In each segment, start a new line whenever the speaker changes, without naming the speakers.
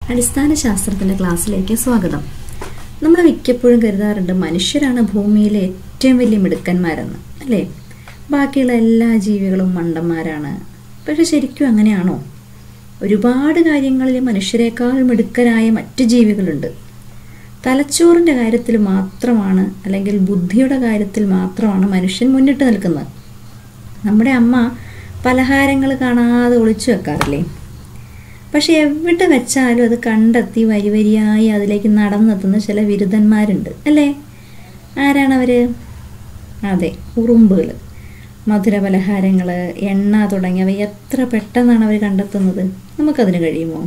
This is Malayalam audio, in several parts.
അടിസ്ഥാന ശാസ്ത്രത്തിൻ്റെ ക്ലാസ്സിലേക്ക് സ്വാഗതം നമ്മൾ മിക്കപ്പോഴും കരുതാറുണ്ട് മനുഷ്യരാണ് ഭൂമിയിലെ ഏറ്റവും വലിയ മിടുക്കന്മാരെന്ന് അല്ലേ ബാക്കിയുള്ള എല്ലാ ജീവികളും മണ്ടന്മാരാണ് പക്ഷെ ശരിക്കും അങ്ങനെയാണോ ഒരുപാട് കാര്യങ്ങളിൽ മനുഷ്യരെക്കാൾ മിടുക്കരായ മറ്റ് ജീവികളുണ്ട് തലച്ചോറിൻ്റെ കാര്യത്തിൽ മാത്രമാണ് അല്ലെങ്കിൽ ബുദ്ധിയുടെ കാര്യത്തിൽ മാത്രമാണ് മനുഷ്യൻ മുന്നിട്ട് നിൽക്കുന്നത് നമ്മുടെ അമ്മ പലഹാരങ്ങൾ കാണാതെ ഒളിച്ചു വെക്കാറില്ലേ പക്ഷെ എവിടെ വെച്ചാലും അത് കണ്ടെത്തി വരി വരിയായി അതിലേക്ക് നടന്നെത്തുന്ന ചില ബിരുദന്മാരുണ്ട് അല്ലേ ആരാണവർ അതെ ഉറുമ്പുകൾ മധുര പലഹാരങ്ങൾ എണ്ണ തുടങ്ങിയവ എത്ര പെട്ടെന്നാണ് അവർ കണ്ടെത്തുന്നത് നമുക്കതിന് കഴിയുമോ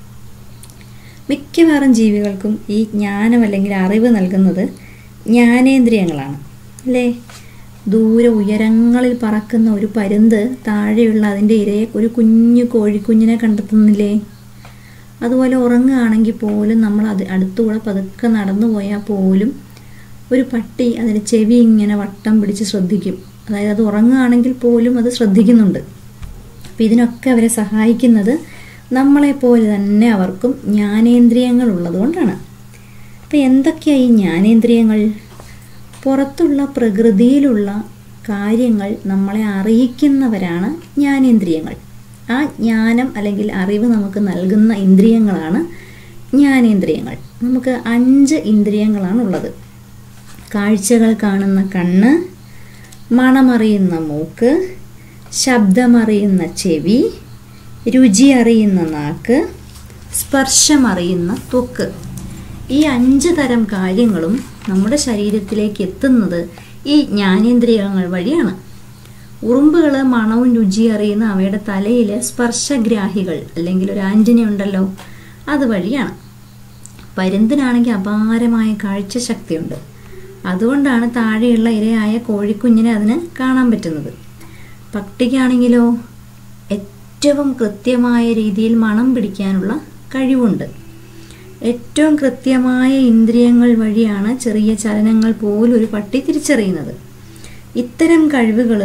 മിക്കവാറും ജീവികൾക്കും ഈ ജ്ഞാനം അല്ലെങ്കിൽ അറിവ് നൽകുന്നത് ജ്ഞാനേന്ദ്രിയങ്ങളാണ് അല്ലേ ദൂരെ ഉയരങ്ങളിൽ പറക്കുന്ന ഒരു പരുന്ത് താഴെയുള്ള അതിൻ്റെ ഇരയെ ഒരു കുഞ്ഞു കോഴിക്കുഞ്ഞിനെ കണ്ടെത്തുന്നില്ലേ അതുപോലെ ഉറങ്ങുകയാണെങ്കിൽ പോലും നമ്മൾ അത് അടുത്തുകൂടെ പതുക്കെ നടന്നു പോയാൽ പോലും ഒരു പട്ടി അതിൻ്റെ ചെവി ഇങ്ങനെ വട്ടം പിടിച്ച് ശ്രദ്ധിക്കും അതായത് അത് ഉറങ്ങുകയാണെങ്കിൽ പോലും അത് ശ്രദ്ധിക്കുന്നുണ്ട് അപ്പം ഇതിനൊക്കെ അവരെ സഹായിക്കുന്നത് നമ്മളെപ്പോലെ തന്നെ അവർക്കും ജ്ഞാനേന്ദ്രിയങ്ങൾ ഉള്ളതുകൊണ്ടാണ് അപ്പം എന്തൊക്കെയാണ് ഈ ജ്ഞാനേന്ദ്രിയങ്ങൾ പുറത്തുള്ള പ്രകൃതിയിലുള്ള കാര്യങ്ങൾ നമ്മളെ അറിയിക്കുന്നവരാണ് ജ്ഞാനേന്ദ്രിയങ്ങൾ ആ ജ്ഞാനം അല്ലെങ്കിൽ അറിവ് നമുക്ക് നൽകുന്ന ഇന്ദ്രിയങ്ങളാണ് ജ്ഞാനേന്ദ്രിയങ്ങൾ നമുക്ക് അഞ്ച് ഇന്ദ്രിയങ്ങളാണ് ഉള്ളത് കാഴ്ചകൾ കാണുന്ന കണ്ണ് മണമറിയുന്ന മൂക്ക് ശബ്ദമറിയുന്ന ചെവി രുചി അറിയുന്ന നാക്ക് സ്പർശമറിയുന്ന ത്വക്ക് ഈ അഞ്ച് തരം കാര്യങ്ങളും നമ്മുടെ ശരീരത്തിലേക്ക് എത്തുന്നത് ഈ ജ്ഞാനേന്ദ്രിയങ്ങൾ വഴിയാണ് ഉറുമ്പുകൾ മണവും രുചി അറിയുന്ന അവയുടെ തലയിലെ സ്പർശഗ്രാഹികൾ അല്ലെങ്കിൽ ഒരു ആന്റിന ഉണ്ടല്ലോ അത് വഴിയാണ് പരുന്തിനാണെങ്കിൽ അപാരമായ കാഴ്ചശക്തിയുണ്ട് അതുകൊണ്ടാണ് താഴെയുള്ള ഇരയായ കോഴിക്കുഞ്ഞിനെ അതിന് കാണാൻ പറ്റുന്നത് പട്ടിക്കാണെങ്കിലോ ഏറ്റവും കൃത്യമായ രീതിയിൽ മണം പിടിക്കാനുള്ള കഴിവുണ്ട് ഏറ്റവും കൃത്യമായ ഇന്ദ്രിയങ്ങൾ വഴിയാണ് ചെറിയ ചലനങ്ങൾ പോലും ഒരു പട്ടി തിരിച്ചറിയുന്നത് ഇത്തരം കഴിവുകൾ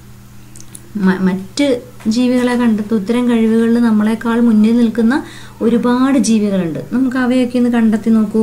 മറ്റ് ജീവികളെ കണ്ടെത്തും ഇത്തരം കഴിവുകളിൽ നമ്മളെക്കാൾ മുന്നിൽ നിൽക്കുന്ന ഒരുപാട് ജീവികളുണ്ട് നമുക്ക് അവയൊക്കെ ഒന്ന് കണ്ടെത്തി നോക്കൂ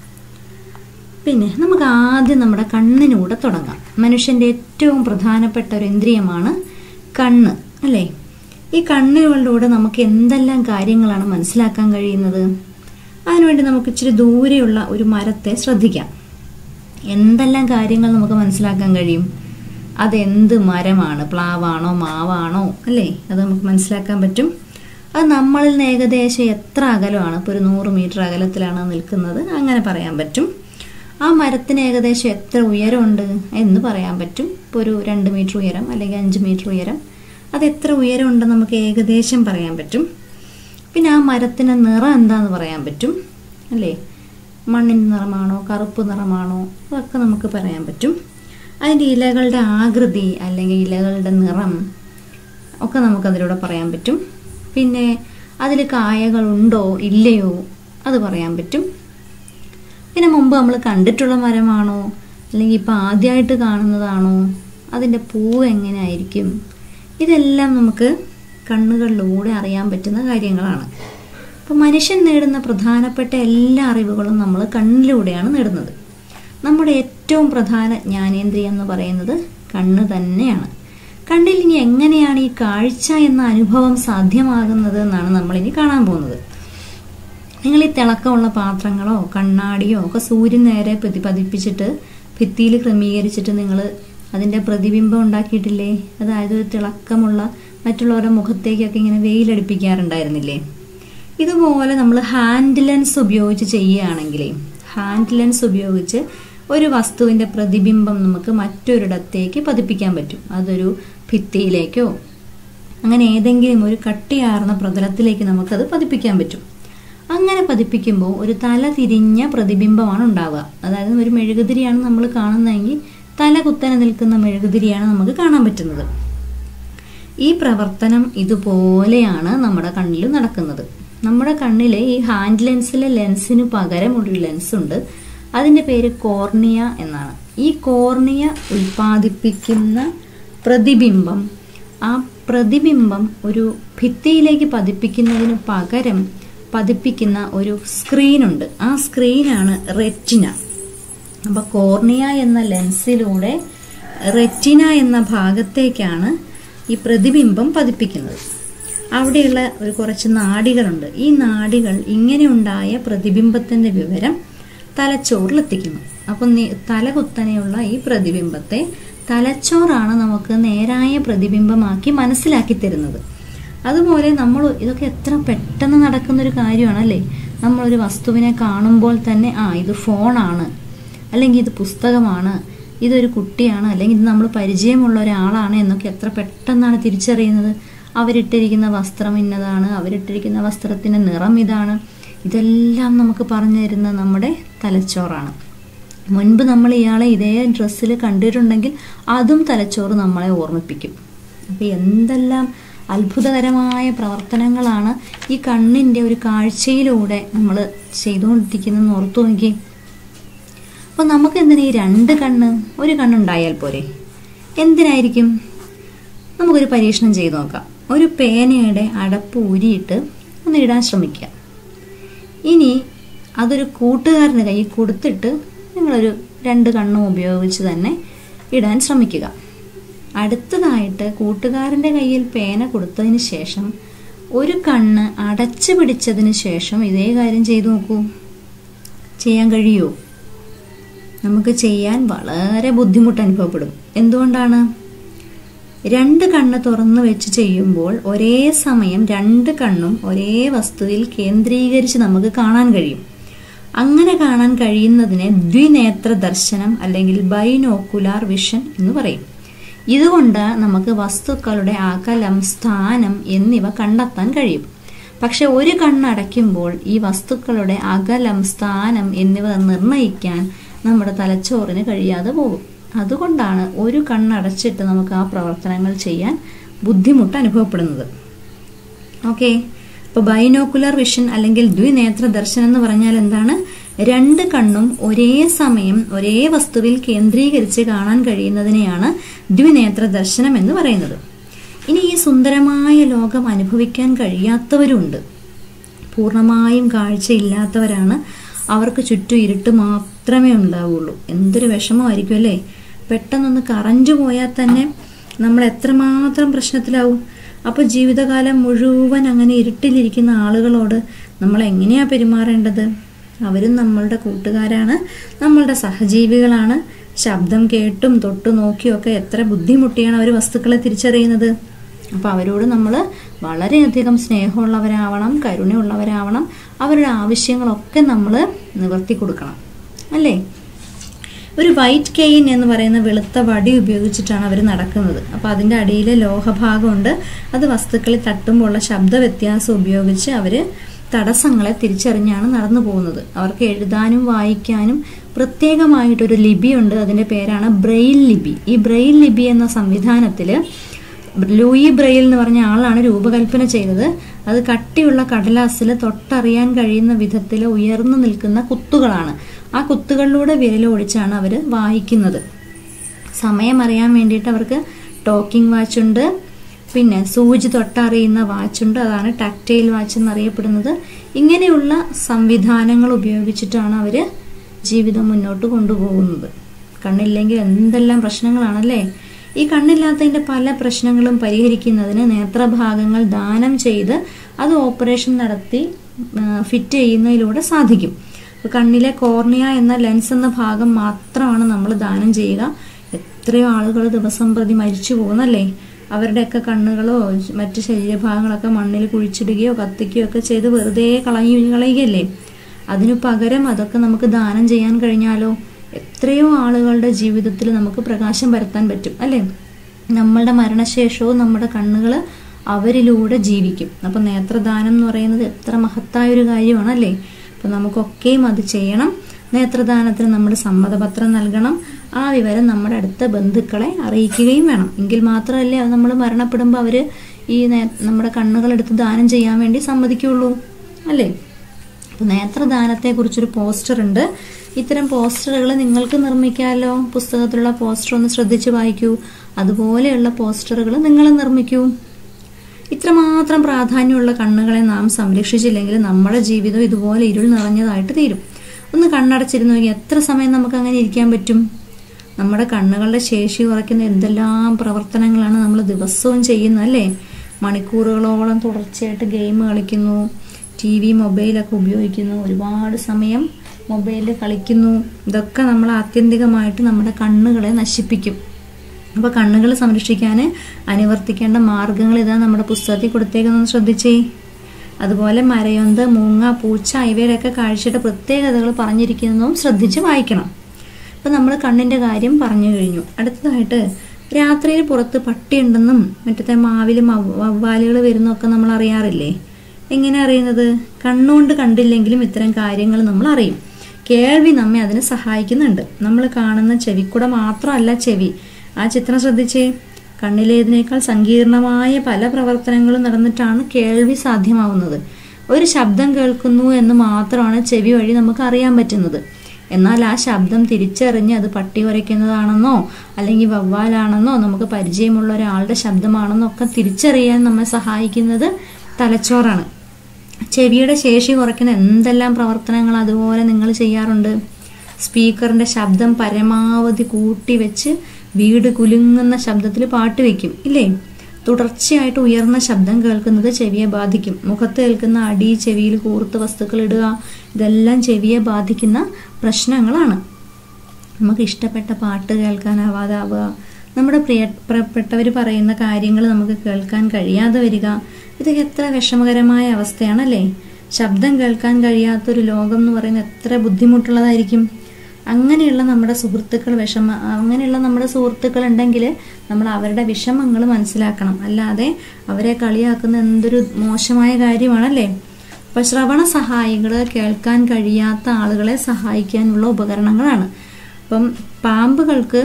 പിന്നെ നമുക്ക് ആദ്യം നമ്മുടെ കണ്ണിനൂടെ തുടങ്ങാം മനുഷ്യൻ്റെ ഏറ്റവും പ്രധാനപ്പെട്ട ഒരു ഇന്ദ്രിയമാണ് കണ്ണ് അല്ലേ ഈ കണ്ണുകളിലൂടെ നമുക്ക് എന്തെല്ലാം കാര്യങ്ങളാണ് മനസ്സിലാക്കാൻ കഴിയുന്നത് അതിനുവേണ്ടി നമുക്ക് ഇച്ചിരി ദൂരെയുള്ള ഒരു മരത്തെ ശ്രദ്ധിക്കാം എന്തെല്ലാം കാര്യങ്ങൾ നമുക്ക് മനസ്സിലാക്കാൻ കഴിയും അതെന്ത് മരമാണ് പ്ലാവാണോ മാവാണോ അല്ലേ അത് നമുക്ക് മനസ്സിലാക്കാൻ പറ്റും അത് നമ്മളിൽ നിന്ന് ഏകദേശം എത്ര അകലമാണ് ഇപ്പോൾ ഒരു നൂറ് മീറ്റർ അകലത്തിലാണ് നിൽക്കുന്നത് അങ്ങനെ പറയാൻ പറ്റും ആ മരത്തിന് ഏകദേശം എത്ര ഉയരമുണ്ട് എന്ന് പറയാൻ പറ്റും ഇപ്പോൾ ഒരു രണ്ട് മീറ്റർ ഉയരം അല്ലെങ്കിൽ അഞ്ച് മീറ്റർ ഉയരം അത് എത്ര ഉയരം ഉണ്ടെന്ന് നമുക്ക് ഏകദേശം പറയാൻ പറ്റും പിന്നെ ആ മരത്തിന് നിറം എന്താന്ന് പറയാൻ പറ്റും അല്ലേ മണ്ണിൻ്റെ നിറമാണോ കറുപ്പ് നിറമാണോ അതൊക്കെ നമുക്ക് പറയാൻ പറ്റും അതിൻ്റെ ഇലകളുടെ ആകൃതി അല്ലെങ്കിൽ ഇലകളുടെ നിറം ഒക്കെ നമുക്കതിലൂടെ പറയാൻ പറ്റും പിന്നെ അതിൽ കായകളുണ്ടോ ഇല്ലയോ അത് പറയാൻ പറ്റും പിന്നെ മുമ്പ് നമ്മൾ കണ്ടിട്ടുള്ള മരമാണോ അല്ലെങ്കിൽ ഇപ്പോൾ ആദ്യമായിട്ട് കാണുന്നതാണോ അതിൻ്റെ പൂവ് എങ്ങനെയായിരിക്കും ഇതെല്ലാം നമുക്ക് കണ്ണുകളിലൂടെ അറിയാൻ പറ്റുന്ന കാര്യങ്ങളാണ് അപ്പോൾ മനുഷ്യൻ നേടുന്ന പ്രധാനപ്പെട്ട എല്ലാ അറിവുകളും നമ്മൾ കണ്ണിലൂടെയാണ് നേടുന്നത് നമ്മുടെ ഏറ്റവും പ്രധാന ജ്ഞാനേന്ദ്രിയം എന്ന് പറയുന്നത് കണ്ണ് തന്നെയാണ് കണ്ണിൽ ഇനി എങ്ങനെയാണ് ഈ കാഴ്ച എന്ന അനുഭവം സാധ്യമാകുന്നത് എന്നാണ് നമ്മളിനി കാണാൻ പോകുന്നത് നിങ്ങൾ ഈ തിളക്കമുള്ള പാത്രങ്ങളോ കണ്ണാടിയോ ഒക്കെ സൂര്യൻ നേരെ പ്രതിപതിപ്പിച്ചിട്ട് ഭിത്തിയിൽ ക്രമീകരിച്ചിട്ട് നിങ്ങൾ അതിൻ്റെ പ്രതിബിംബം ഉണ്ടാക്കിയിട്ടില്ലേ അതായത് ഒരു തിളക്കമുള്ള മറ്റുള്ളവരുടെ മുഖത്തേക്കൊക്കെ ഇങ്ങനെ വെയിലടിപ്പിക്കാറുണ്ടായിരുന്നില്ലേ ഇതുപോലെ നമ്മൾ ഹാൻഡ് ലെൻസ് ഉപയോഗിച്ച് ചെയ്യുകയാണെങ്കിലേ ഹാൻഡ് ലെൻസ് ഉപയോഗിച്ച് ഒരു വസ്തുവിൻ്റെ പ്രതിബിംബം നമുക്ക് മറ്റൊരിടത്തേക്ക് പതിപ്പിക്കാൻ പറ്റും അതൊരു ഭിത്തിയിലേക്കോ അങ്ങനെ ഏതെങ്കിലും ഒരു കട്ടിയാർന്ന പ്രതലത്തിലേക്ക് നമുക്കത് പതിപ്പിക്കാൻ പറ്റും അങ്ങനെ പതിപ്പിക്കുമ്പോൾ ഒരു തല തിരിഞ്ഞ പ്രതിബിംബമാണ് ഉണ്ടാവുക അതായത് ഒരു മെഴുകുതിരിയാണ് നമ്മൾ കാണുന്നതെങ്കിൽ തല കുത്തനെ നിൽക്കുന്ന മെഴുകുതിരിയാണ് നമുക്ക് കാണാൻ പറ്റുന്നത് ഈ പ്രവർത്തനം ഇതുപോലെയാണ് നമ്മുടെ കണ്ണിൽ നടക്കുന്നത് നമ്മുടെ കണ്ണിൽ ഈ ഹാൻഡ് ലെൻസിലെ ലെൻസിന് പകരം ഒരു ലെൻസ് ഉണ്ട് അതിൻ്റെ പേര് കോർണിയ എന്നാണ് ഈ കോർണിയ ഉൽപ്പാദിപ്പിക്കുന്ന പ്രതിബിംബം ആ പ്രതിബിംബം ഒരു ഭിത്തിയിലേക്ക് പതിപ്പിക്കുന്നതിന് പകരം പതിപ്പിക്കുന്ന ഒരു സ്ക്രീനുണ്ട് ആ സ്ക്രീനാണ് റെറ്റിന അപ്പോൾ കോർണിയ എന്ന ലെൻസിലൂടെ റെറ്റിന എന്ന ഭാഗത്തേക്കാണ് ഈ പ്രതിബിംബം പതിപ്പിക്കുന്നത് അവിടെയുള്ള ഒരു കുറച്ച് നാഡികളുണ്ട് ഈ നാഡികൾ ഇങ്ങനെ ഉണ്ടായ പ്രതിബിംബത്തിന്റെ വിവരം തലച്ചോറിലെത്തിക്കുന്നു അപ്പം തലകുത്തനെയുള്ള ഈ പ്രതിബിംബത്തെ തലച്ചോറാണ് നമുക്ക് നേരായ പ്രതിബിംബമാക്കി മനസ്സിലാക്കി തരുന്നത് അതുപോലെ നമ്മൾ ഇതൊക്കെ എത്ര പെട്ടെന്ന് നടക്കുന്ന ഒരു കാര്യമാണല്ലേ നമ്മളൊരു വസ്തുവിനെ കാണുമ്പോൾ തന്നെ ആ ഇത് ഫോണാണ് അല്ലെങ്കിൽ ഇത് പുസ്തകമാണ് ഇതൊരു കുട്ടിയാണ് അല്ലെങ്കിൽ ഇത് നമ്മൾ പരിചയമുള്ള ഒരാളാണ് എന്നൊക്കെ എത്ര പെട്ടെന്നാണ് തിരിച്ചറിയുന്നത് അവരിട്ടിരിക്കുന്ന വസ്ത്രം ഇന്നതാണ് അവരിട്ടിരിക്കുന്ന വസ്ത്രത്തിന്റെ നിറം ഇതാണ് ഇതെല്ലാം നമുക്ക് പറഞ്ഞു തരുന്ന നമ്മുടെ തലച്ചോറാണ് മുൻപ് നമ്മൾ ഇയാളെ ഇതേ ഡ്രസ്സിൽ കണ്ടിട്ടുണ്ടെങ്കിൽ അതും തലച്ചോറ് നമ്മളെ ഓർമ്മിപ്പിക്കും അപ്പം എന്തെല്ലാം അത്ഭുതകരമായ പ്രവർത്തനങ്ങളാണ് ഈ കണ്ണിൻ്റെ ഒരു കാഴ്ചയിലൂടെ നമ്മൾ ചെയ്തുകൊണ്ടിരിക്കുന്നതെന്ന് ഓർത്തു നോക്കി അപ്പോൾ നമുക്ക് എന്തിനാ ഈ രണ്ട് കണ്ണ് ഒരു കണ്ണുണ്ടായാൽ പോരെ എന്തിനായിരിക്കും നമുക്കൊരു പരീക്ഷണം ചെയ്തു നോക്കാം ഒരു പേനയുടെ അടപ്പ് ഊരിയിട്ട് ഒന്ന് ഇടാൻ ശ്രമിക്കുക ഇനി അതൊരു കൂട്ടുകാരന് കൈ കൊടുത്തിട്ട് നിങ്ങളൊരു രണ്ട് കണ്ണും ഉപയോഗിച്ച് തന്നെ ഇടാൻ ശ്രമിക്കുക അടുത്തതായിട്ട് കൂട്ടുകാരൻ്റെ കയ്യിൽ പേന കൊടുത്തതിന് ശേഷം ഒരു കണ്ണ് അടച്ചു പിടിച്ചതിന് ശേഷം ഇതേ കാര്യം ചെയ്തു നോക്കൂ ചെയ്യാൻ കഴിയുമോ നമുക്ക് ചെയ്യാൻ വളരെ ബുദ്ധിമുട്ട് അനുഭവപ്പെടും എന്തുകൊണ്ടാണ് രണ്ട് കണ്ണ് തുറന്നു വെച്ച് ചെയ്യുമ്പോൾ ഒരേ സമയം രണ്ട് കണ്ണും ഒരേ വസ്തുവിൽ കേന്ദ്രീകരിച്ച് നമുക്ക് കാണാൻ കഴിയും അങ്ങനെ കാണാൻ കഴിയുന്നതിനെ ദ്വിനേത്ര ദർശനം അല്ലെങ്കിൽ ബൈനോക്കുലാർ വിഷൻ എന്ന് പറയും ഇതുകൊണ്ട് നമുക്ക് വസ്തുക്കളുടെ അകലം സ്ഥാനം എന്നിവ കണ്ടെത്താൻ കഴിയും പക്ഷെ ഒരു കണ്ണടയ്ക്കുമ്പോൾ ഈ വസ്തുക്കളുടെ അകലം സ്ഥാനം എന്നിവ നിർണ്ണയിക്കാൻ നമ്മുടെ തലച്ചോറിന് കഴിയാതെ പോകും അതുകൊണ്ടാണ് ഒരു കണ്ണടച്ചിട്ട് നമുക്ക് ആ പ്രവർത്തനങ്ങൾ ചെയ്യാൻ ബുദ്ധിമുട്ട് അനുഭവപ്പെടുന്നത് ഓക്കെ അപ്പോൾ ബൈനോക്കുലർ വിഷൻ അല്ലെങ്കിൽ ദ്വിനേത്ര ദർശനം എന്ന് പറഞ്ഞാൽ എന്താണ് രണ്ട് കണ്ണും ഒരേ സമയം ഒരേ വസ്തുവിൽ കേന്ദ്രീകരിച്ച് കാണാൻ കഴിയുന്നതിനെയാണ് ദ്വിനേത്ര ദർശനം എന്ന് പറയുന്നത് ഇനി ഈ സുന്ദരമായ ലോകം അനുഭവിക്കാൻ കഴിയാത്തവരുണ്ട് പൂർണ്ണമായും കാഴ്ചയില്ലാത്തവരാണ് അവർക്ക് ചുറ്റും ഇരുട്ട് മാത്രമേ ഉണ്ടാവുള്ളൂ എന്തൊരു വിഷമമായിരിക്കും അല്ലേ പെട്ടെന്നൊന്ന് കറഞ്ചു പോയാൽ തന്നെ നമ്മൾ എത്രമാത്രം പ്രശ്നത്തിലാവും അപ്പോൾ ജീവിതകാലം മുഴുവൻ അങ്ങനെ ഇരുട്ടിലിരിക്കുന്ന ആളുകളോട് നമ്മൾ എങ്ങനെയാ പെരുമാറേണ്ടത് അവരും നമ്മളുടെ കൂട്ടുകാരാണ് നമ്മളുടെ സഹജീവികളാണ് ശബ്ദം കേട്ടും തൊട്ടു നോക്കിയൊക്കെ എത്ര ബുദ്ധിമുട്ടിയാണ് അവർ വസ്തുക്കളെ തിരിച്ചറിയുന്നത് അപ്പോൾ അവരോട് നമ്മൾ വളരെയധികം സ്നേഹമുള്ളവരാവണം കരുണയുള്ളവരാവണം അവരുടെ ആവശ്യങ്ങളൊക്കെ നമ്മൾ നിവർത്തി കൊടുക്കണം അല്ലേ ഒരു വൈറ്റ് കെയിൻ എന്ന് പറയുന്ന വെളുത്ത വടി ഉപയോഗിച്ചിട്ടാണ് അവർ നടക്കുന്നത് അപ്പോൾ അതിൻ്റെ അടിയിൽ ലോഹഭാഗമുണ്ട് അത് വസ്തുക്കളിൽ തട്ടുമ്പോഴുള്ള ശബ്ദ വ്യത്യാസം ഉപയോഗിച്ച് അവർ തടസ്സങ്ങളെ തിരിച്ചറിഞ്ഞാണ് നടന്നു പോകുന്നത് അവർക്ക് എഴുതാനും വായിക്കാനും പ്രത്യേകമായിട്ടൊരു ലിപിയുണ്ട് അതിൻ്റെ പേരാണ് ബ്രെയിൽ ലിപി ഈ ബ്രെയിൽ ലിപി എന്ന സംവിധാനത്തിൽ ലൂയി ബ്രെയിൽ എന്ന് പറഞ്ഞ ആളാണ് രൂപകൽപ്പന ചെയ്തത് അത് കട്ടിയുള്ള കടലാസിൽ തൊട്ടറിയാൻ കഴിയുന്ന വിധത്തിൽ ഉയർന്നു നിൽക്കുന്ന കുത്തുകളാണ് ആ കുത്തുകളിലൂടെ വിരലോടിച്ചാണ് അവർ വായിക്കുന്നത് സമയം അറിയാൻ വേണ്ടിയിട്ട് അവർക്ക് ടോക്കിംഗ് വാച്ചുണ്ട് പിന്നെ സൂചി തൊട്ടറിയുന്ന വാച്ചുണ്ട് അതാണ് ടാക്റ്റൈൽ വാച്ച് എന്നറിയപ്പെടുന്നത് ഇങ്ങനെയുള്ള സംവിധാനങ്ങൾ ഉപയോഗിച്ചിട്ടാണ് അവർ ജീവിതം മുന്നോട്ട് കൊണ്ടുപോകുന്നത് കണ്ണില്ലെങ്കിൽ എന്തെല്ലാം പ്രശ്നങ്ങളാണല്ലേ ഈ കണ്ണില്ലാത്തതിന്റെ പല പ്രശ്നങ്ങളും പരിഹരിക്കുന്നതിന് നേത്രഭാഗങ്ങൾ ദാനം ചെയ്ത് അത് ഓപ്പറേഷൻ നടത്തി ഫിറ്റ് ചെയ്യുന്നതിലൂടെ സാധിക്കും അപ്പോൾ കണ്ണിലെ കോർണിയ എന്ന ലെൻസ് എന്ന ഭാഗം മാത്രമാണ് നമ്മൾ ദാനം ചെയ്യുക എത്രയോ ആളുകൾ ദിവസം പ്രതി മരിച്ചു പോകുന്നല്ലേ അവരുടെയൊക്കെ കണ്ണുകളോ മറ്റ് ശരീരഭാഗങ്ങളൊക്കെ മണ്ണിൽ കുഴിച്ചിടുകയോ കത്തിക്കുകയോ ഒക്കെ ചെയ്ത് വെറുതെ കളഞ്ഞു കളയുകയല്ലേ അതിനു പകരം അതൊക്കെ നമുക്ക് ദാനം ചെയ്യാൻ കഴിഞ്ഞാലോ എത്രയോ ആളുകളുടെ ജീവിതത്തിൽ നമുക്ക് പ്രകാശം പരത്താൻ പറ്റും അല്ലേ നമ്മളുടെ മരണശേഷവും നമ്മുടെ കണ്ണുകൾ അവരിലൂടെ ജീവിക്കും അപ്പം നേത്രദാനം എന്ന് പറയുന്നത് എത്ര മഹത്തായ ഒരു കാര്യമാണ് അല്ലേ അപ്പം നമുക്കൊക്കെയും അത് ചെയ്യണം നേത്രദാനത്തിന് നമ്മുടെ സമ്മതപത്രം നൽകണം ആ വിവരം നമ്മുടെ അടുത്ത ബന്ധുക്കളെ അറിയിക്കുകയും വേണം എങ്കിൽ മാത്രമല്ലേ അത് നമ്മൾ മരണപ്പെടുമ്പോൾ അവർ ഈ നമ്മുടെ കണ്ണുകളെടുത്ത് ദാനം ചെയ്യാൻ വേണ്ടി സമ്മതിക്കുള്ളൂ അല്ലേ അപ്പോൾ നേത്രദാനത്തെക്കുറിച്ചൊരു പോസ്റ്റർ ഉണ്ട് ഇത്തരം പോസ്റ്ററുകൾ നിങ്ങൾക്ക് നിർമ്മിക്കാമല്ലോ പുസ്തകത്തിലുള്ള പോസ്റ്റർ ഒന്ന് ശ്രദ്ധിച്ച് വായിക്കൂ അതുപോലെയുള്ള പോസ്റ്ററുകൾ നിങ്ങൾ നിർമ്മിക്കൂ ഇത്രമാത്രം പ്രാധാന്യമുള്ള കണ്ണുകളെ നാം സംരക്ഷിച്ചില്ലെങ്കിൽ നമ്മുടെ ജീവിതം ഇതുപോലെ ഇരുൾ നിറഞ്ഞതായിട്ട് തീരും ഒന്ന് കണ്ണടച്ചിരുന്നു നോക്കി എത്ര സമയം നമുക്ക് അങ്ങനെ ഇരിക്കാൻ പറ്റും നമ്മുടെ കണ്ണുകളുടെ ശേഷി കുറയ്ക്കുന്ന എന്തെല്ലാം പ്രവർത്തനങ്ങളാണ് നമ്മൾ ദിവസവും ചെയ്യുന്നത് അല്ലേ മണിക്കൂറുകളോളം തുടർച്ചയായിട്ട് ഗെയിം കളിക്കുന്നു ടി വി മൊബൈലൊക്കെ ഉപയോഗിക്കുന്നു ഒരുപാട് സമയം മൊബൈലിൽ കളിക്കുന്നു ഇതൊക്കെ നമ്മൾ ആത്യന്തികമായിട്ട് നമ്മുടെ കണ്ണുകളെ നശിപ്പിക്കും അപ്പോൾ കണ്ണുകൾ സംരക്ഷിക്കാൻ അനുവർത്തിക്കേണ്ട മാർഗങ്ങൾ ഇതാ നമ്മുടെ പുസ്തകത്തിൽ കൊടുത്തേക്കുന്നൊന്ന് ശ്രദ്ധിച്ചേ അതുപോലെ മരയൊന്ത് മൂങ്ങ പൂച്ച ഇവയുടെയൊക്കെ കാഴ്ചയുടെ പ്രത്യേകതകൾ പറഞ്ഞിരിക്കുന്നതും ശ്രദ്ധിച്ച് വായിക്കണം അപ്പം നമ്മൾ കണ്ണിൻ്റെ കാര്യം പറഞ്ഞു കഴിഞ്ഞു അടുത്തതായിട്ട് രാത്രിയിൽ പുറത്ത് പട്ടിയുണ്ടെന്നും മറ്റത്തെ മാവിലും വവ്വാലുകൾ വരുന്നൊക്കെ നമ്മൾ അറിയാറില്ലേ എങ്ങനെ അറിയുന്നത് കണ്ണുകൊണ്ട് കണ്ടില്ലെങ്കിലും ഇത്തരം കാര്യങ്ങൾ നമ്മൾ അറിയും കേൾവി നമ്മെ അതിന് സഹായിക്കുന്നുണ്ട് നമ്മൾ കാണുന്ന ചെവിക്കൂടെ മാത്രമല്ല ചെവി ആ ചിത്രം ശ്രദ്ധിച്ചേ കണ്ണിലേതിനേക്കാൾ സങ്കീർണമായ പല പ്രവർത്തനങ്ങളും നടന്നിട്ടാണ് കേൾവി സാധ്യമാവുന്നത് ഒരു ശബ്ദം കേൾക്കുന്നു എന്ന് മാത്രമാണ് ചെവി വഴി നമുക്ക് അറിയാൻ പറ്റുന്നത് എന്നാൽ ആ ശബ്ദം തിരിച്ചറിഞ്ഞ് അത് പട്ടി വരയ്ക്കുന്നതാണെന്നോ അല്ലെങ്കിൽ വവ്വാലാണെന്നോ നമുക്ക് പരിചയമുള്ള ഒരാളുടെ ശബ്ദമാണെന്നോ ഒക്കെ തിരിച്ചറിയാൻ നമ്മെ സഹായിക്കുന്നത് തലച്ചോറാണ് ചെവിയുടെ ശേഷി കുറയ്ക്കുന്ന എന്തെല്ലാം പ്രവർത്തനങ്ങൾ അതുപോലെ നിങ്ങൾ ചെയ്യാറുണ്ട് സ്പീക്കറിന്റെ ശബ്ദം പരമാവധി കൂട്ടി വെച്ച് വീട് കുലുങ്ങുന്ന ശബ്ദത്തിൽ പാട്ട് വെക്കും ഇല്ലേ തുടർച്ചയായിട്ട് ഉയർന്ന ശബ്ദം കേൾക്കുന്നത് ചെവിയെ ബാധിക്കും മുഖത്ത് കേൾക്കുന്ന അടി ചെവിയിൽ കൂർത്ത വസ്തുക്കൾ ഇടുക ഇതെല്ലാം ചെവിയെ ബാധിക്കുന്ന പ്രശ്നങ്ങളാണ് നമുക്ക് ഇഷ്ടപ്പെട്ട പാട്ട് കേൾക്കാനാവാതാവുക നമ്മുടെ പ്രിയപ്പെട്ടവർ പറയുന്ന കാര്യങ്ങൾ നമുക്ക് കേൾക്കാൻ കഴിയാതെ വരിക ഇതൊക്കെ എത്ര വിഷമകരമായ അവസ്ഥയാണല്ലേ ശബ്ദം കേൾക്കാൻ കഴിയാത്തൊരു ലോകം എന്ന് പറയുന്നത് എത്ര ബുദ്ധിമുട്ടുള്ളതായിരിക്കും അങ്ങനെയുള്ള നമ്മുടെ സുഹൃത്തുക്കൾ വിഷമ അങ്ങനെയുള്ള നമ്മുടെ സുഹൃത്തുക്കൾ ഉണ്ടെങ്കിൽ നമ്മൾ അവരുടെ വിഷമങ്ങൾ മനസ്സിലാക്കണം അല്ലാതെ അവരെ കളിയാക്കുന്ന എന്തൊരു മോശമായ കാര്യമാണല്ലേ അപ്പൊ ശ്രവണ സഹായികൾ കേൾക്കാൻ കഴിയാത്ത ആളുകളെ സഹായിക്കാനുള്ള ഉപകരണങ്ങളാണ് അപ്പം പാമ്പുകൾക്ക്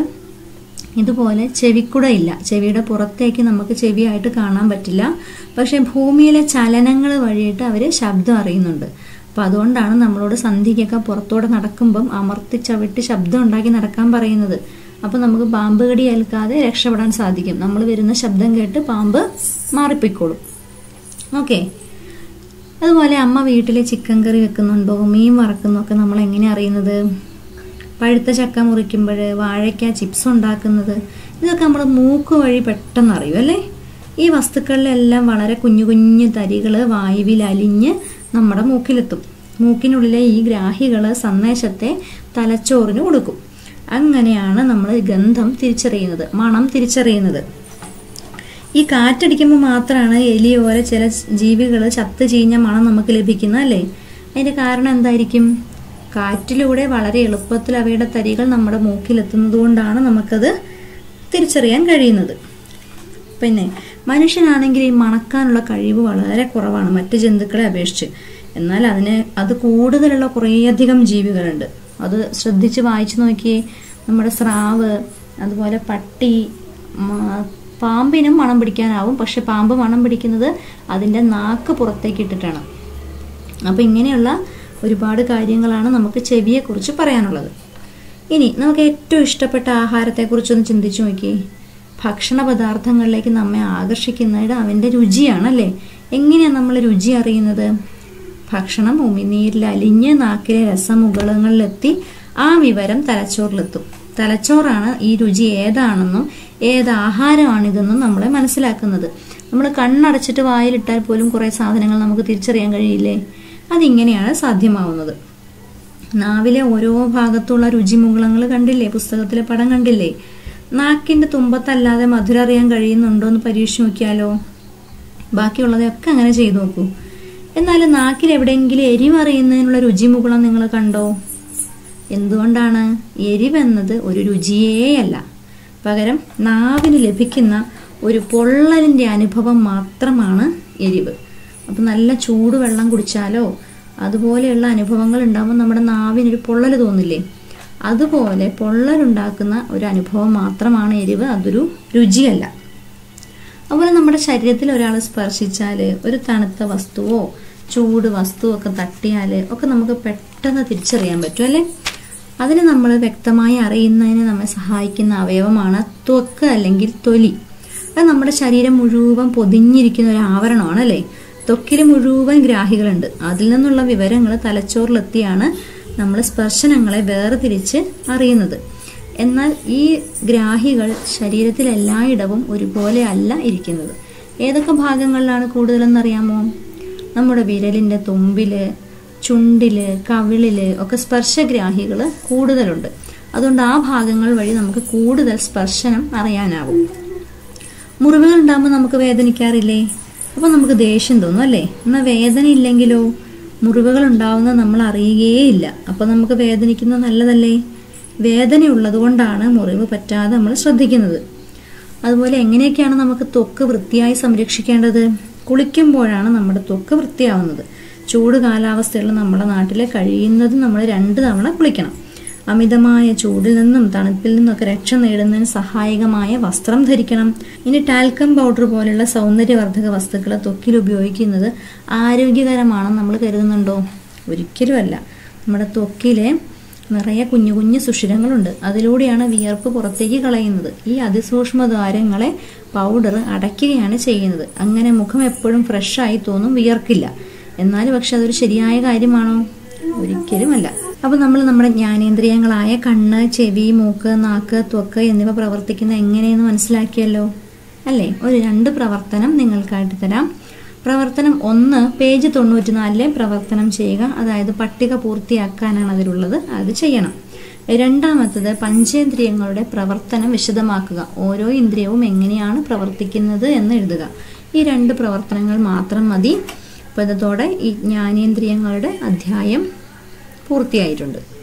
ഇതുപോലെ ചെവിക്കുടയില്ല ചെവിയുടെ പുറത്തേക്ക് നമുക്ക് ചെവിയായിട്ട് കാണാൻ പറ്റില്ല പക്ഷെ ഭൂമിയിലെ ചലനങ്ങൾ വഴിയിട്ട് അവർ ശബ്ദം അറിയുന്നുണ്ട് അപ്പം അതുകൊണ്ടാണ് നമ്മളോട് സന്ധിക്കൊക്കെ പുറത്തോടെ നടക്കുമ്പം അമർത്തി ചവിട്ടി ശബ്ദം ഉണ്ടാക്കി നടക്കാൻ പറയുന്നത് അപ്പം നമുക്ക് പാമ്പ് കടി ഏൽക്കാതെ രക്ഷപ്പെടാൻ സാധിക്കും നമ്മൾ വരുന്ന ശബ്ദം കേട്ട് പാമ്പ് മാറിപ്പോയിക്കോളും ഓക്കെ അതുപോലെ അമ്മ വീട്ടിൽ ചിക്കൻ കറി വെക്കുന്നുണ്ടോ മീൻ വറക്കുന്നൊക്കെ നമ്മൾ എങ്ങനെ അറിയുന്നത് പഴുത്ത ചക്ക മുറിക്കുമ്പോൾ വാഴയ്ക്ക ചിപ്സ് ഉണ്ടാക്കുന്നത് ഇതൊക്കെ നമ്മൾ മൂക്ക് വഴി പെട്ടെന്ന് അറിയും അല്ലേ ഈ വസ്തുക്കളിലെല്ലാം വളരെ കുഞ്ഞു കുഞ്ഞു തരികൾ വായുവിൽ അലിഞ്ഞ് നമ്മുടെ മൂക്കിലെത്തും മൂക്കിനുള്ളിലെ ഈ ഗ്രാഹികൾ സന്ദേശത്തെ തലച്ചോറിന് കൊടുക്കും അങ്ങനെയാണ് നമ്മൾ ഗന്ധം തിരിച്ചറിയുന്നത് മണം തിരിച്ചറിയുന്നത് ഈ കാറ്റടിക്കുമ്പോൾ മാത്രമാണ് എലി പോലെ ചില ജീവികൾ ചത്ത് ചീഞ്ഞ മണം നമുക്ക് ലഭിക്കുന്നത് അല്ലേ അതിന്റെ കാരണം എന്തായിരിക്കും കാറ്റിലൂടെ വളരെ എളുപ്പത്തിൽ അവയുടെ തരികൾ നമ്മുടെ മൂക്കിലെത്തുന്നത് കൊണ്ടാണ് നമുക്കത് തിരിച്ചറിയാൻ കഴിയുന്നത് പിന്നെ മനുഷ്യനാണെങ്കിൽ ഈ മണക്കാനുള്ള കഴിവ് വളരെ കുറവാണ് മറ്റ് ജന്തുക്കളെ അപേക്ഷിച്ച് എന്നാൽ അതിന് അത് കൂടുതലുള്ള കുറേയധികം ജീവികളുണ്ട് അത് ശ്രദ്ധിച്ച് വായിച്ചു നോക്കിയേ നമ്മുടെ സ്രാവ് അതുപോലെ പട്ടി പാമ്പിനും മണം പിടിക്കാനാവും പക്ഷെ പാമ്പ് മണം പിടിക്കുന്നത് അതിൻ്റെ നാക്ക് പുറത്തേക്ക് ഇട്ടിട്ടാണ് അപ്പം ഇങ്ങനെയുള്ള ഒരുപാട് കാര്യങ്ങളാണ് നമുക്ക് ചെവിയെക്കുറിച്ച് പറയാനുള്ളത് ഇനി നമുക്ക് ഏറ്റവും ഇഷ്ടപ്പെട്ട ആഹാരത്തെക്കുറിച്ചൊന്ന് ചിന്തിച്ചു നോക്കിയേ ഭക്ഷണ പദാർത്ഥങ്ങളിലേക്ക് നമ്മെ ആകർഷിക്കുന്നത് അവൻ്റെ രുചിയാണല്ലേ എങ്ങനെയാണ് നമ്മൾ രുചി അറിയുന്നത് ഭക്ഷണം ഉമിനീരിൽ അലിഞ്ഞ് നാക്കിലെ രസമുകളങ്ങളിലെത്തി ആ വിവരം തലച്ചോറിലെത്തും തലച്ചോറാണ് ഈ രുചി ഏതാണെന്നും ഏത് ആഹാരമാണിതെന്നും നമ്മളെ മനസ്സിലാക്കുന്നത് നമ്മൾ കണ്ണടച്ചിട്ട് വായിലിട്ടാൽ പോലും കുറേ സാധനങ്ങൾ നമുക്ക് തിരിച്ചറിയാൻ കഴിയില്ലേ അതിങ്ങനെയാണ് സാധ്യമാവുന്നത് നാവിലെ ഓരോ ഭാഗത്തുള്ള രുചിമുകളങ്ങൾ കണ്ടില്ലേ പുസ്തകത്തിലെ പടം കണ്ടില്ലേ നാക്കിന്റെ തുമ്പത്തല്ലാതെ മധുരം അറിയാൻ കഴിയുന്നുണ്ടോ എന്ന് പരീക്ഷിച്ച് നോക്കിയാലോ ബാക്കിയുള്ളതൊക്കെ അങ്ങനെ ചെയ്തു നോക്കൂ എന്നാൽ നാക്കിൽ എവിടെയെങ്കിലും എരിവ് അറിയുന്നതിനുള്ള രുചിമുകുളം നിങ്ങൾ കണ്ടോ എന്തുകൊണ്ടാണ് എരിവെന്നത് ഒരു രുചിയേയല്ല പകരം നാവിന് ലഭിക്കുന്ന ഒരു പൊള്ളലിന്റെ അനുഭവം മാത്രമാണ് എരിവ് അപ്പം നല്ല ചൂടുവെള്ളം കുടിച്ചാലോ അതുപോലെയുള്ള അനുഭവങ്ങൾ ഉണ്ടാകുമ്പോൾ നമ്മുടെ നാവിനൊരു പൊള്ളൽ തോന്നില്ലേ അതുപോലെ പൊള്ളലുണ്ടാക്കുന്ന ഒരു അനുഭവം മാത്രമാണ് എരിവ് അതൊരു രുചിയല്ല അതുപോലെ നമ്മുടെ ശരീരത്തിൽ ഒരാൾ സ്പർശിച്ചാൽ ഒരു തണുത്ത വസ്തുവോ ചൂട് വസ്തുവോ ഒക്കെ തട്ടിയാൽ ഒക്കെ നമുക്ക് പെട്ടെന്ന് തിരിച്ചറിയാൻ പറ്റും അല്ലേ അതിന് നമ്മൾ വ്യക്തമായി അറിയുന്നതിന് നമ്മെ സഹായിക്കുന്ന അവയവമാണ് ത്വക്ക് അല്ലെങ്കിൽ തൊലി അത് നമ്മുടെ ശരീരം മുഴുവൻ പൊതിഞ്ഞിരിക്കുന്ന ഒരു ആവരണമാണ് അല്ലേ ത്വക്കിൽ മുഴുവൻ ഗ്രാഹികളുണ്ട് അതിൽ നിന്നുള്ള വിവരങ്ങൾ തലച്ചോറിലെത്തിയാണ് നമ്മൾ സ്പർശനങ്ങളെ വേർതിരിച്ച് അറിയുന്നത് എന്നാൽ ഈ ഗ്രാഹികൾ ശരീരത്തിൽ എല്ലായിടവും ഒരുപോലെ അല്ല ഇരിക്കുന്നത് ഏതൊക്കെ ഭാഗങ്ങളിലാണ് കൂടുതലെന്നറിയാമോ നമ്മുടെ വിരലിൻ്റെ തുമ്പില് ചുണ്ടില് കവിളില് ഒക്കെ സ്പർശഗ്രാഹികൾ കൂടുതലുണ്ട് അതുകൊണ്ട് ആ ഭാഗങ്ങൾ വഴി നമുക്ക് കൂടുതൽ സ്പർശനം അറിയാനാവും മുറിവുകൾ ഉണ്ടാകുമ്പോൾ നമുക്ക് വേദനിക്കാറില്ലേ അപ്പോൾ നമുക്ക് ദേഷ്യം തോന്നും അല്ലേ എന്നാൽ വേദന ഇല്ലെങ്കിലോ മുറിവുകൾ ഉണ്ടാവുന്നത് നമ്മൾ അറിയുകയേയില്ല അപ്പോൾ നമുക്ക് വേദനിക്കുന്നത് നല്ലതല്ലേ വേദനയുള്ളത് കൊണ്ടാണ് മുറിവ് പറ്റാതെ നമ്മൾ ശ്രദ്ധിക്കുന്നത് അതുപോലെ എങ്ങനെയൊക്കെയാണ് നമുക്ക് ത്വക്ക് വൃത്തിയായി സംരക്ഷിക്കേണ്ടത് കുളിക്കുമ്പോഴാണ് നമ്മുടെ ത്വക്ക് വൃത്തിയാവുന്നത് ചൂട് കാലാവസ്ഥയുള്ള നമ്മുടെ നാട്ടിൽ കഴിയുന്നതും നമ്മൾ രണ്ട് തവണ കുളിക്കണം അമിതമായ ചൂടിൽ നിന്നും തണുപ്പിൽ നിന്നൊക്കെ രക്ഷ നേടുന്നതിന് സഹായകമായ വസ്ത്രം ധരിക്കണം ഇനി ടാൽക്കം പൗഡർ പോലുള്ള സൗന്ദര്യവർദ്ധക വസ്തുക്കൾ ത്വക്കിൽ ഉപയോഗിക്കുന്നത് ആരോഗ്യകരമാണെന്ന് നമ്മൾ കരുതുന്നുണ്ടോ ഒരിക്കലുമല്ല നമ്മുടെ ത്വക്കിലെ നിറയെ കുഞ്ഞു കുഞ്ഞു സുഷിരങ്ങളുണ്ട് അതിലൂടെയാണ് വിയർപ്പ് പുറത്തേക്ക് കളയുന്നത് ഈ അതിസൂക്ഷ്മ ദ്വാരങ്ങളെ പൗഡർ അടയ്ക്കുകയാണ് ചെയ്യുന്നത് അങ്ങനെ മുഖം എപ്പോഴും ഫ്രഷായി തോന്നും വിയർക്കില്ല എന്നാൽ പക്ഷെ അതൊരു ശരിയായ കാര്യമാണോ ഒരിക്കലുമല്ല അപ്പോൾ നമ്മൾ നമ്മുടെ ജ്ഞാനേന്ദ്രിയങ്ങളായ കണ്ണ് ചെവി മൂക്ക് നാക്ക് ത്വക്ക് എന്നിവ പ്രവർത്തിക്കുന്ന എങ്ങനെയെന്ന് മനസ്സിലാക്കിയല്ലോ അല്ലേ ഒരു രണ്ട് പ്രവർത്തനം നിങ്ങൾക്കായിട്ട് തരാം പ്രവർത്തനം ഒന്ന് പേജ് തൊണ്ണൂറ്റിനാലിലെ പ്രവർത്തനം ചെയ്യുക അതായത് പട്ടിക പൂർത്തിയാക്കാനാണ് അതിലുള്ളത് അത് ചെയ്യണം രണ്ടാമത്തത് പഞ്ചേന്ദ്രിയങ്ങളുടെ പ്രവർത്തനം വിശദമാക്കുക ഓരോ ഇന്ദ്രിയവും എങ്ങനെയാണ് പ്രവർത്തിക്കുന്നത് എന്ന് എഴുതുക ഈ രണ്ട് പ്രവർത്തനങ്ങൾ മാത്രം മതി അപ്പോൾ ഇതോടെ ഈ ജ്ഞാനേന്ദ്രിയങ്ങളുടെ അധ്യായം പൂർത്തിയായിട്ടുണ്ട്